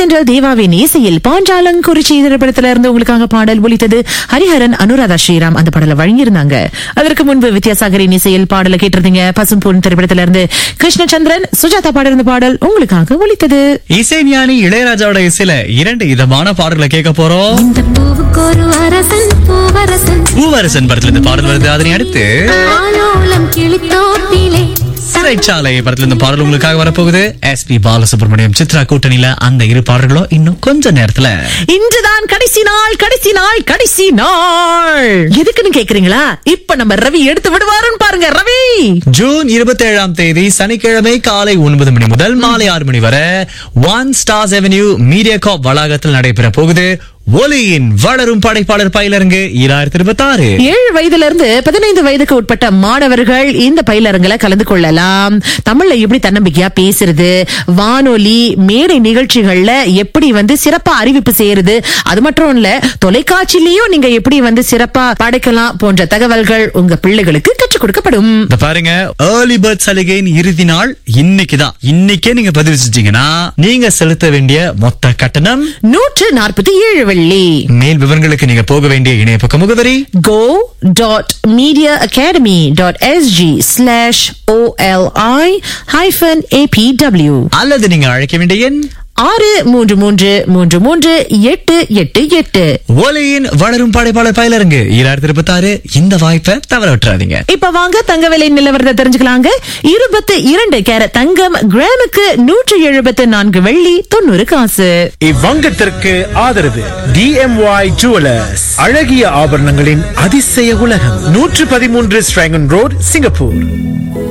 தென்றல் தேவாவின் இசையில் பாஞ்சாலங்குறிச்சி திரைப்படத்துல இருந்து உங்களுக்காக பாடல் ஒலித்தது ஹரிஹரன் அனுராதா ஸ்ரீராம் அந்த பாடலை வழங்கியிருந்தாங்க அதற்கு முன்பு வித்யாசாகரின் இசையில் பாடலை கேட்டிருந்தீங்க பசும்பொன் திரைப்படத்துல இருந்து கிருஷ்ணச்சந்திரன் சுஜாதா பாடிருந்த பாடல் உங்களுக்காக ஒலித்தது இசைஞானி இளையராஜாவோட இசையில இரண்டு விதமான பாடல்களை கேட்க போறோம் இந்த பூவுக்கு ஒரு அரசன் பூவரசன் பூவரசன் படத்துல இருந்து பாடல் வருது அதனை அடுத்து ஆலோலம் கிளித்தோட்டிலே சிறைச்சாலை படத்துல இருந்து பாடல் உங்களுக்காக வரப்போகுது எஸ் பி பாலசுப்ரமணியம் சித்ரா கூட்டணியில அந்த இரு பாடல்களும் இன்னும் கொஞ்ச நேரத்துல இன்றுதான் கடைசி நாள் கடைசி நாள் கடைசி நாள் எதுக்குன்னு கேக்குறீங்களா இப்ப நம்ம ரவி எடுத்து விடுவாருன்னு பாருங்க ரவி ஜூன் இருபத்தி ஏழாம் தேதி சனிக்கிழமை காலை ஒன்பது மணி முதல் மாலை ஆறு மணி வரை ஒன் ஸ்டார்ஸ் அவென்யூ மீடியா காப் வளாகத்தில் நடைபெற போகுது ஒலியின் வளரும் படைப்பாளர் பயிலரங்கு இரண்டாயிரத்தி இருபத்தி ஆறு ஏழு வயதுல இருந்து பதினைந்து வயதுக்கு உட்பட்ட மாணவர்கள் இந்த பயிலரங்குல கலந்து கொள்ளலாம் தமிழ்ல எப்படி தன்னம்பிக்கையா பேசுறது வானொலி மேடை நிகழ்ச்சிகள்ல எப்படி வந்து சிறப்பா அறிவிப்பு செய்யறது அது மட்டும் இல்ல தொலைக்காட்சியிலயும் நீங்க எப்படி வந்து சிறப்பா படைக்கலாம் போன்ற தகவல்கள் உங்க பிள்ளைகளுக்கு கற்றுக் கொடுக்கப்படும் இந்த பாருங்க ஏர்லி பேர்ட் சலுகையின் இறுதி நாள் இன்னைக்கு தான் இன்னைக்கே நீங்க பதிவு செஞ்சீங்கன்னா நீங்க செலுத்த வேண்டிய மொத்த கட்டணம் நூற்று நாற்பத்தி ஏழு வெள்ளி மேல் விவரங்களுக்கு நீங்க போக வேண்டிய இணைய பக்க முகவரி go dot media academy dot sg slash oli hyphen apw அல்லது நீங்க அழைக்க வேண்டிய எண் ஆறு மூன்று மூன்று மூன்று மூன்று எட்டு எட்டு எட்டு ஒலியின் வளரும் படைப்பாளர் பயிலரங்கு இரண்டாயிரத்தி இருபத்தி ஆறு இந்த வாய்ப்பை தவற விட்டுறாதீங்க இப்ப வாங்க தங்க விலை நிலவரத்தை தெரிஞ்சுக்கலாங்க இருபத்தி இரண்டு கேரட் தங்கம் கிராமுக்கு நூற்றி எழுபத்து நான்கு வெள்ளி தொண்ணூறு காசு இவ்வங்கத்திற்கு ஆதரவு டிஎம்ஒய் ஜுவலர்ஸ் அழகிய ஆபரணங்களின் அதிசய உலகம் நூற்று பதிமூன்று ஸ்ட்ராங்கன் ரோட் சிங்கப்பூர்